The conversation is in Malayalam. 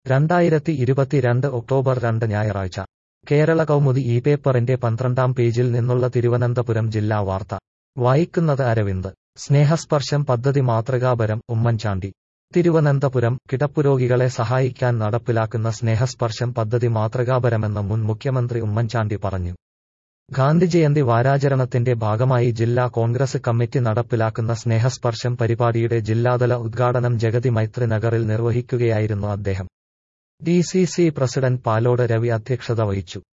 രണ്ടായിരത്തി ഇരുപത്തിരണ്ട് ഒക്ടോബർ രണ്ട് ഞായറാഴ്ച കേരള കൗമുദി ഈ പേപ്പറിന്റെ പന്ത്രണ്ടാം പേജിൽ നിന്നുള്ള തിരുവനന്തപുരം ജില്ലാ വാർത്ത വായിക്കുന്നത് അരവിന്ദ് സ്നേഹസ്പർശം പദ്ധതി മാതൃകാപരം ഉമ്മൻചാണ്ടി തിരുവനന്തപുരം കിടപ്പുരോഗികളെ സഹായിക്കാൻ നടപ്പിലാക്കുന്ന സ്നേഹസ്പർശം പദ്ധതി മാതൃകാപരമെന്ന് മുൻ മുഖ്യമന്ത്രി ഉമ്മൻചാണ്ടി പറഞ്ഞു ഗാന്ധിജയന്തി വാരാചരണത്തിന്റെ ഭാഗമായി ജില്ലാ കോൺഗ്രസ് കമ്മിറ്റി നടപ്പിലാക്കുന്ന സ്നേഹസ്പർശം പരിപാടിയുടെ ജില്ലാതല ഉദ്ഘാടനം ജഗതി മൈത്രി നഗറിൽ നിർവഹിക്കുകയായിരുന്നു അദ്ദേഹം D C C president Palode Ravi അധ്യക്ഷത വഹിച്ചു